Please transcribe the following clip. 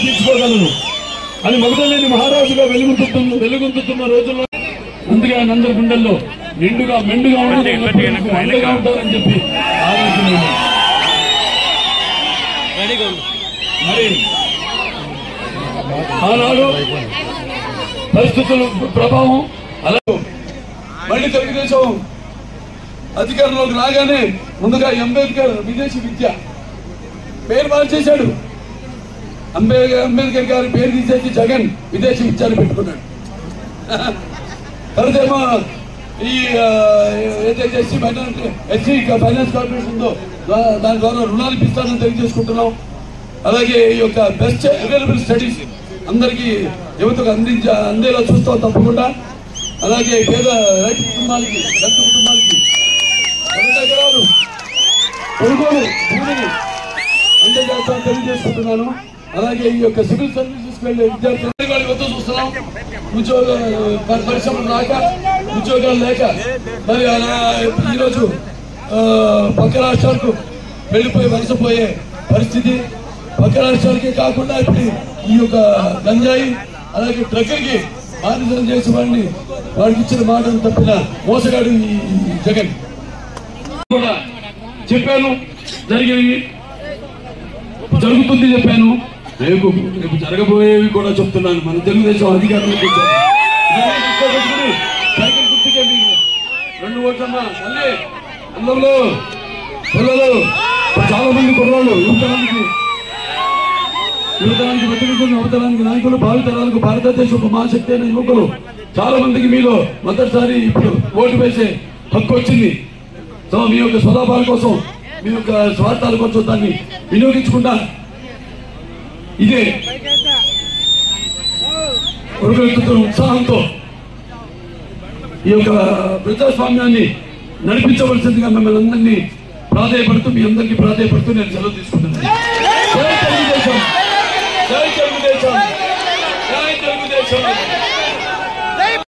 తీర్చుకోగలను అని మగధలేని మహారాజుగా వెలుగుతున్న వెలుగొందుతున్న రోజుల్లో అందుకే ఆయన అందరి గుండెల్లో నిండుగా మెండుగా ఉండదు అండగా ఉంటారని చెప్పి ఆలోచన మరి ఆనాడు పరిస్థితుల ప్రభావం అలా మళ్ళీ తెలుగుదేశం అధికారంలోకి రాగానే ముందుగా అంబేద్కర్ విదేశీ విద్య పేరు మార్చేశాడు అంబేద్కర్ అంబేద్కర్ గారి పేరు తీసేసి జగన్ విదేశీ విద్యను పెట్టుకున్నాడు తర్వాతేమో ఈ ఆ, ఏదైతే SC finance SC finance corporation ఉందో దా- దాని ద్వారా రుణాలు ఇప్పిస్తానని తెలియజేసుకుంటున్నాం అలాగే ఈ యొక్క బెస్ట్ అవైలబుల్ స్టడీస్ అందరికీ యువతకు అందించ అందేలా చూస్తాం తప్పకుండా అలాగే పేద రైతు కుటుంబాలకి రైతు కుటుంబాలకి రెండు ఎకరాలు కొనుగోలు భూమిని అందజేస్తామని తెలియజేసుకుంటున్నాను అలాగే ఈ యొక్క సివిల్ సర్వీసెస్ వెళ్ళే విద్యార్థులు వాళ్ళ వద్ద చూస్తున్నాం ఉద్యోగ పరి- పరిశ్రమలు రాక ఉద్యోగాలు లేక మరి అలా ఈరోజు ఆ, పక్క రాష్ట్రాలకు వెళ్ళిపోయి వలసపోయే పరిస్థితి పక్క రాష్ట్రాలకే కాకుండా ఇప్పుడు ఈ యొక్క గంజాయి అలాగే డ్రగ్కి బాధితం చేసే వాడిని వాడికి ఇచ్చిన మాటను తప్పిన మోసగాడు ఈ ఈ జగన్ కూడా చెప్పాను జరిగేవి జరుగుతుంది చెప్పాను రేపు రేపు జరగబోయేవి కూడా చెప్తున్నాను మన తెలుగుదేశం అధికారులకు ఇవన్నీ దృష్టిలో పెట్టుకుని సైకిల్ గుర్తుకే మీకు రెండు ఓట్లమ్మా తల్లి అన్నంలో పిల్లలు చాలా మంది కుర్రాళ్ళు యువతరానికి యువతరానికి వ్యతిరేకంగా యువతరానికి నాయకులు భావితరాలకు భారతదేశపు మహాశక్తి అయిన యువకులు చాలా మందికి మీలో మొదటిసారి ఇప్పుడు ఓటు వేసే హక్కు వచ్చింది సో మీ యొక్క స్వలాభాల కోసం మీ యొక్క స్వార్థాల కోసం దాన్ని వినియోగించకుండా ఇదే ఉరగెత్తుతున్న ఉత్సాహంతో ఈ యొక్క ప్రజాస్వామ్యాన్ని నడిపించవలసిందిగా మిమ్మల్ని అందరినీ ప్రాధాయపడుతూ మీ అందరికీ ప్రాధాయపడుతూ నేను సెలవు తీసుకుంటున్నాను జై తెలుగుదేశం జై తెలుగుదేశం జై తెలుగుదేశం